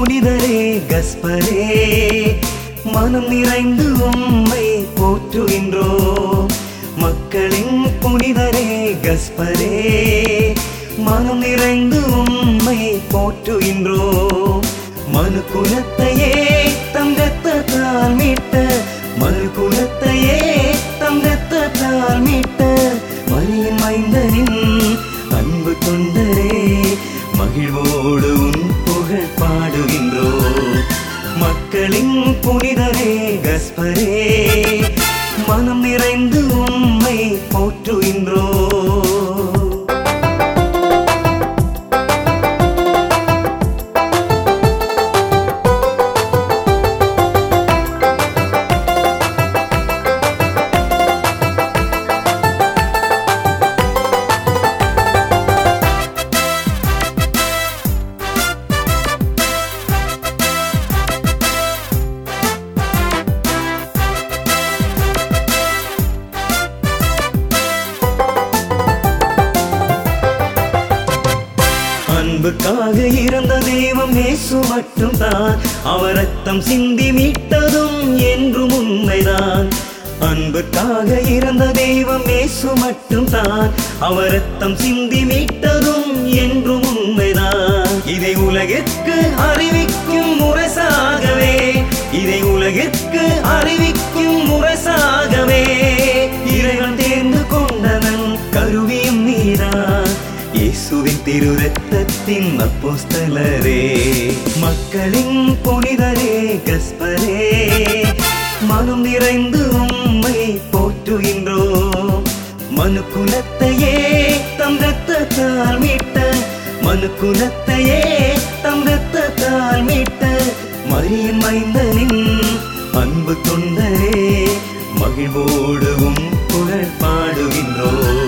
புனிதரே கஸ்பரே மனம் நிறைந்து உம்மை போற்றுகின்றோம் மக்களின் புனிதரே கஸ்பரே மனம் நிறைந்து உம்மை போற்றுகின்றோம் மனு குலத்தையே தம் ரத்தத்தால் மீட்ட மறு குலத்தையே தம் ரத்தத்தால் மீட்ட மரியின் மைந்தனின் அன்பு தொண்டரே மகிழ்வோடு உன் புகழ் பாடுகின்றோம் மக்களின் புனிதரே கஸ்பரே மனம் நிறைந்து உம்மை போற்றுகின்றோம் அன்புக்காக இறந்த தெய்வம் நேசு மட்டும்தான் அவர் ரத்தம் சிந்தி மீட்டதும் என்றும் உண்மைதான் அன்புக்காக இறந்த தெய்வம் நேசு மட்டும்தான் அவர் ரத்தம் சிந்தி மீட்டதும் என்றும் உண்மைதான் இதை உலகிற்கு அறிவிக்கும் முரசாகவே இதை உலகிற்கு அறிவிக்கும் முரசாகவே இறைவன் தேர்ந்து கொண்டனன் கருவியும் நீதான் இயேசுவின் திரு ரத்தத்தின் அப்போஸ்தலரே மக்களின் புனிதரே கஸ்பரே மனம் நிறைந்து உம்மை போற்றுகின்றோம் மனு குலத்தையே தம் ரத்தத்தால் மீட்ட மனு குலத்தையே தம் ரத்தத்தால் மீட்ட மரியின் மைந்தனின் அன்பு தொண்டரே மகிழ்வோடு உம் புகழ் பாடுகின்றோம்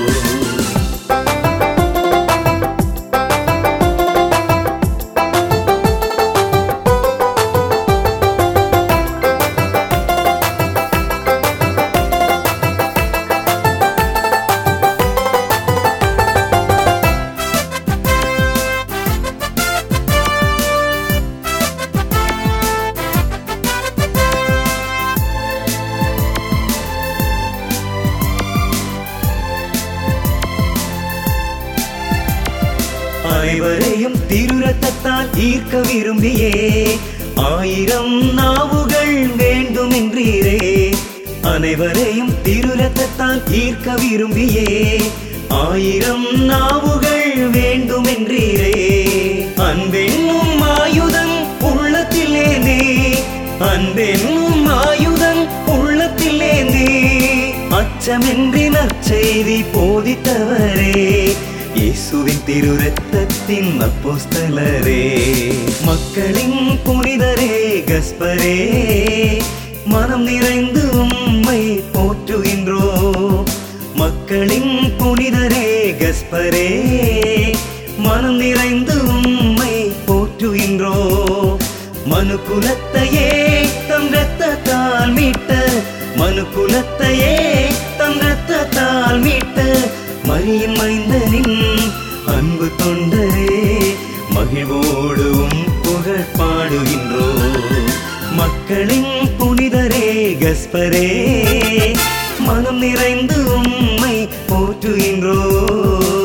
அனைவரையும் திருரத்தத்தால் ஈர்க்க விரும்பியே ஆயிரம் நாவுகள் வேண்டும் என்றீரே அனைவரையும் திருரத்தத்தால் ஈர்க்க விரும்பியே ஆயிரம் நாவுகள் வேண்டும் என்றீரே அன்பென்னும் ஆயுதம் உள்ளத்தில் ஏந்தி அன்பென்னும் ஆயுதம் உள்ளத்தில் ஏந்தி அச்சமின்றி நற்செய்தி போதித்தவரே இயேசுவின் திரு ரத்தத்தின் அப்போஸ்தலரே மக்களின் புனிதரே கஸ்பரே மனம் நிறைந்து உம்மை போற்றுகின்றோம் மக்களின் புனிதரே கஸ்பரே மனம் நிறைந்து உம்மை போற்றுகின்றோம் மனு குலத்தையே தம் ரத்தத்தால் மீட்ட மனு குலத்தையே தம் ரத்தத்தால் மீட்ட மரியின் மைந்தனின் அன்பு தொண்டரே மகிழ்வோடு உம் புகழ் பாடுகின்றோம் மக்களின் புனிதரே கஸ்பரே மனம் நிறைந்து உம்மை போற்றுகின்றோம்